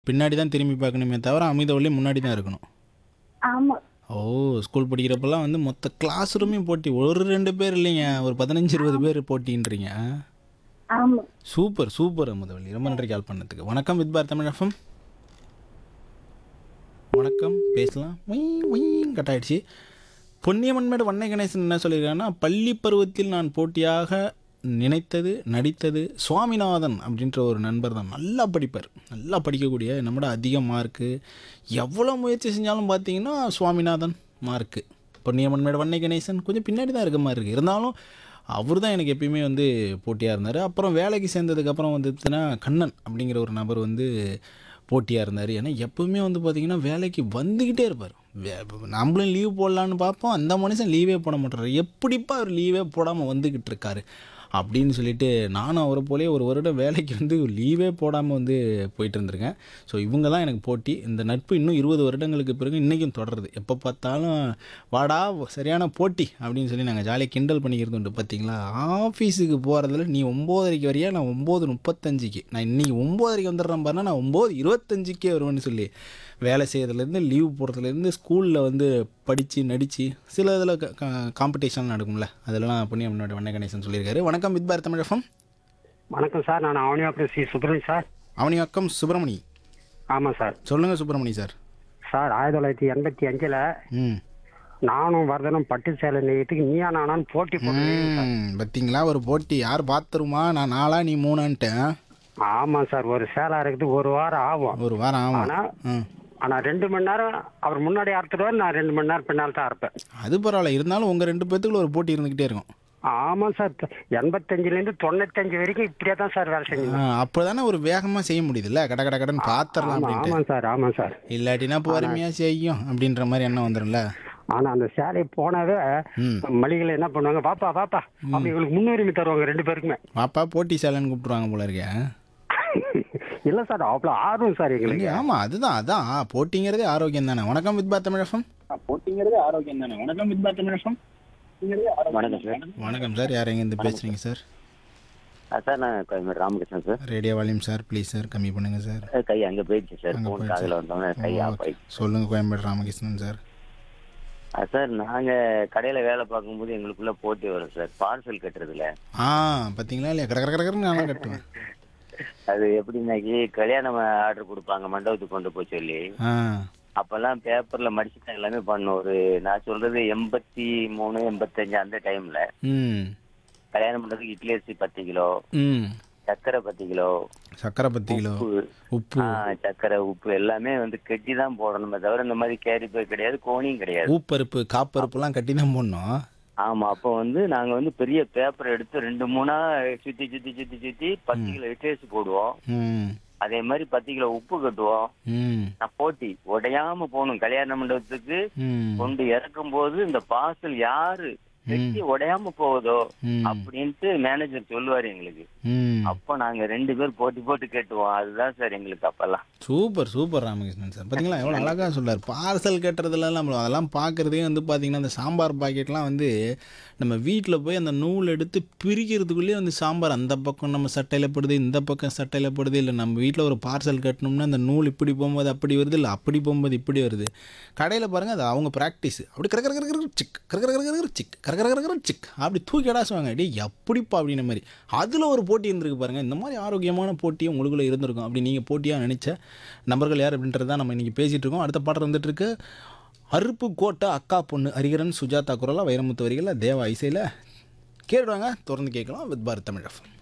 பின்னாடி தான் திரும்பி பார்க்கணுமே தவிர அமிதவள்ளி முன்னாடி தான் இருக்கணும் ஆமா ஓ ஸ்கூல் படிக்கிறப்பெல்லாம் வந்து மொத்த கிளாஸ் ரூமே போட்டி ஒரு ரெண்டு பேர் இல்லைங்க ஒரு பதினஞ்சு இருபது பேர் போட்டின்றீங்க ஆமா சூப்பர் சூப்பர் அமுதவள்ளி ரொம்ப நன்றி கால் பண்ணதுக்கு வணக்கம் வித் பார் தமிழ் எஃப்எம் வணக்கம் பேசலாம் ஒய் ஒய்ன்னு கட் ஆயிடுச்சு பொன்னியமன்மேடு வண்ணை கணேசன் என்ன சொல்லியிருக்காங்கன்னா பள்ளி பருவத்தில் நான் போட்டியாக நினைத்தது நடித்தது சுவாமிநாதன் அப்படின்ற ஒரு நண்பர் தான் நல்லா படிப்பார் நல்லா படிக்கக்கூடிய நம்மளோட அதிக மார்க்கு எவ்வளோ முயற்சி செஞ்சாலும் பார்த்தீங்கன்னா சுவாமிநாதன் மார்க்கு பொன்னியமன்மேடு வண்ணை கணேசன் கொஞ்சம் பின்னாடி தான் இருக்க மாதிரி இருக்குது இருந்தாலும் அவர் தான் எனக்கு எப்பயுமே வந்து போட்டியாக இருந்தார் அப்புறம் வேலைக்கு சேர்ந்ததுக்கப்புறம் வந்துச்சுன்னா கண்ணன் அப்படிங்கிற ஒரு நபர் வந்து போட்டியாக இருந்தார் ஏன்னா எப்பவுமே வந்து பார்த்திங்கன்னா வேலைக்கு வந்துக்கிட்டே இருப்பார் வே- நம்மளும் லீவ் போடலான்னு பார்ப்போம் அந்த மனுஷன் லீவே போட மாட்டார் எப்படிப்பா அவர் லீவே போடாமல் வந்துக்கிட்டு இருக்காரு அப்படின்னு சொல்லிட்டு நானும் அவரை போலே ஒரு வருடம் வேலைக்கு வந்து லீவே போடாமல் வந்து போயிட்டு இருந்திருக்கேன் ஸோ இவங்க தான் எனக்கு போட்டி இந்த நட்பு இன்னும் இருபது வருடங்களுக்கு பிறகு இன்றைக்கும் தொடருது எப்போ பார்த்தாலும் வாடா சரியான போட்டி அப்படின்னு சொல்லி நாங்கள் ஜாலியாக கிண்டல் பண்ணிக்கிறது உண்டு பார்த்தீங்களா ஆஃபீஸுக்கு போகிறதுல நீ ஒம்போதரைக்கு வரியா நான் ஒம்பது முப்பத்தஞ்சுக்கு நான் இன்றைக்கி ஒம்போதரைக்கு வந்துடுறேன் பாருன்னா நான் ஒம்பது இருபத்தஞ்சுக்கே வருவேன்னு சொல்லி வேலை செய்கிறதுலேருந்து லீவ் போடுறதுலேருந்து ஸ்கூலில் வந்து படித்து நடித்து சில இதில் காம்படிஷன் நடக்கும்ல அதெல்லாம் பண்ணி முன்னாடி வண்ண கணேசன் சொல்லியிருக்காரு வணக்கம் வித் பாரத் தமிழகம் வணக்கம் சார் நான் அவனியாபுரம் சி சுப்பிரமணியம் சார் அவனியாக்கம் சுப்பிரமணி ஆமாம் சார் சொல்லுங்கள் சுப்பிரமணி சார் சார் ஆயிரத்தி தொள்ளாயிரத்தி எண்பத்தி அஞ்சில் ம் நானும் வரதனும் பட்டு சேலை நெய்யத்துக்கு நீயா நானான்னு போட்டி போட்டேன் ம், பார்த்தீங்களா ஒரு போட்டி யார் பார்த்துருமா நான் நாளா நீ மூணான்ட்டேன் ஆமாம் சார் ஒரு சேலை இருக்குது ஒரு வாரம் ஆகும் ஒரு வாரம் ஆகும் ஆனால் ம் ஆனால் ரெண்டு மணி நேரம் அவர் முன்னாடி அறுத்துடுவார் நான் ரெண்டு மணி நேரம் பின்னால் தான் இருப்பேன் அது பரவாயில்ல இருந்தாலும் உங்கள் ரெண்டு பேத்துக்குள்ள ஒரு போட்டி இருந்துக்கிட்டே இருக்கும் ஆமாம் சார் எண்பத்தஞ்சிலேருந்து தொண்ணூத்தஞ்சு வரைக்கும் இப்படியே தான் சார் வேலை செஞ்சேன் அப்போ தானே ஒரு வேகமாக செய்ய முடியுதுல்ல கட கட கடன்னு பார்த்துடலாம் ஆமாம் அப்படின்ட்டு ஆமாம் சார் ஆமாம் சார் இல்லாட்டினா பொறுமையாக செய்யும் அப்படின்ற மாதிரி எண்ணம் வந்துடும்ல ஆனால் அந்த சேலை போனாவே ம் மளிகையில் என்ன பண்ணுவாங்க பாப்பா பாப்பா அப்படி இவங்களுக்கு முன்னுரிமை தருவாங்க ரெண்டு பேருக்குமே பாப்பா போட்டி சேலைன்னு கூப்பிட்ருவாங்க போல இருக்கேன் இல்லை சார் அவ்வளோ ஆர்வம் சார் எங்களுக்கு ஆமாம் அதுதான் அதான் போட்டிங்கிறதே ஆரோக்கியம் தானே வணக்கம் வித் பார் தமிழகம் போட்டிங்கிறது ஆரோக்கியம் தானே வணக்கம் வித்பா தமிழகம் வணக்கம் சார் வணக்கம் சார் யார் எங்கேருந்து பேசுகிறீங்க சார் சார் நான் Koyambedu Ramakrishnan sir radio volume sir please sir கம்மி பண்ணுங்கள் சார் அஹ் கை அங்கே போயிடுச்சு சார் அங்க ஃபோன் போயிடுச்சு. காதில் வந்தோன்னே கை ஆஃப் ஆயிடுச்சு சொல்லுங்கள் கோயம்பேடு ராமகிருஷ்ணன் சார் அஹ் சார் நாங்கள் கடையில் வேலை பார்க்கும்போது எங்களுக்குள்ள போட்டி வரும் சார் பார்சல் கட்டுறதுல ஆ பார்த்தீங்களா இல்லையா கடற்கரை கடற்கரைன்னு நான் கட்டுவேன் அது எப்படின்னாக்கி கல்யாணம் ஆர்டர் கொடுப்பாங்க மண்டபத்துக்கு கொண்டு போய் சொல்லி ஆ அப்பெல்லாம் பேப்பர்ல மடிச்சு தான் எல்லாமே பண்ணோம் ஒரு நான் சொல்றது எண்பத்தி மூணு எண்பத்தஞ்சு அந்த டைம்ல ம் கல்யாணம் பண்றதுக்கு இட்லி அரிசி பத்து கிலோ ம் சர்க்கரை பத்து கிலோ சக்கரை பத்து கிலோ உப்பு உப்பு ஆ, சர்க்கரை உப்பு எல்லாமே வந்து கெட்டி தான் போடணுமே தவிர இந்த மாதிரி கேரி போய் கிடையாது கோணியும் கிடையாது ஊப்பருப்பு காப்பருப்புலாம் கட்டி தான் போடணும் ஆமா அப்போ வந்து நாங்க வந்து பெரிய பேப்பர் எடுத்து ரெண்டு மூணா சுத்தி சுத்தி சுத்தி சுத்தி பத்து கிலோ இட்டேசி போடுவோம் ம் அதே மாதிரி பத்து கிலோ உப்பு கட்டுவோம் ம் நான் போட்டி உடையாம போகணும் கல்யாண மண்டபத்துக்கு ம் கொண்டு இறக்கும் போது இந்த பார்சல் யாரு வெட்டி உடையாம போகுதோ ம். அப்படின்ட்டு மேனேஜர் சொல்லுவாரு எங்களுக்கு ம் அப்போ நாங்க ரெண்டு பேர் போட்டி போட்டு கேட்டுவோம் அதுதான் சார் எங்களுக்கு அப்பெல்லாம் சூப்பர் சூப்பர் ராமகிருஷ்ணன் சார் பார்த்தீங்களா எவ்வளோ அழகாக சொல்றார் பார்சல் கட்டுறதுல நம்ம அதெல்லாம் பார்க்குறதே வந்து பார்த்தீங்கன்னா அந்த சாம்பார் பாக்கெட்லாம் வந்து நம்ம வீட்டில் போய் அந்த நூல் எடுத்து பிரிக்கிறதுக்குள்ளேயே வந்து சாம்பார் அந்த பக்கம் நம்ம சட்டையில் படுது இந்த பக்கம் சட்டையில் படுது இல்லை நம்ம வீட்டில் ஒரு பார்சல் கட்டணும்னா அந்த நூல் இப்படி போகும்போது அப்படி வருது இல்லை அப்படி போகும்போது இப்படி வருது கடையில் பாருங்கள் அது அவங்க ப்ராக்டிஸ் அப்படி கர கர கர கர சிக் கர கர கர கர சிக் கர கர கர கர சிக் அப்படி தூக்கி அடாசுவாங்க டேய் எப்படிப்பா அப்படின்ற மாதிரி அதில் ஒரு போட்டி இருந்திருக்கு பாருங்கள் இந்த மாதிரி ஆரோக்கியமான போட்டி உங்களுக்குள்ளே இருந்திருக்கும் அப்படி நீங்கள் போட்டியாக நினச்ச நபர்கள் யார் அப்படின்றத நம்ம இன்றைக்கி பேசிகிட்டு இருக்கோம் அடுத்த பாடல் வந்துட்டு இருக்கு அருப்பு கோட்டை அக்கா பொண்ணு ஹரிகரன் சுஜாதா குரலா வைரமுத்து வரிகளில் தேவா இசையில் கேடுவாங்க தொடர்ந்து கேட்கலாம் வித் பாரத் தமிழ் எஃப்எம்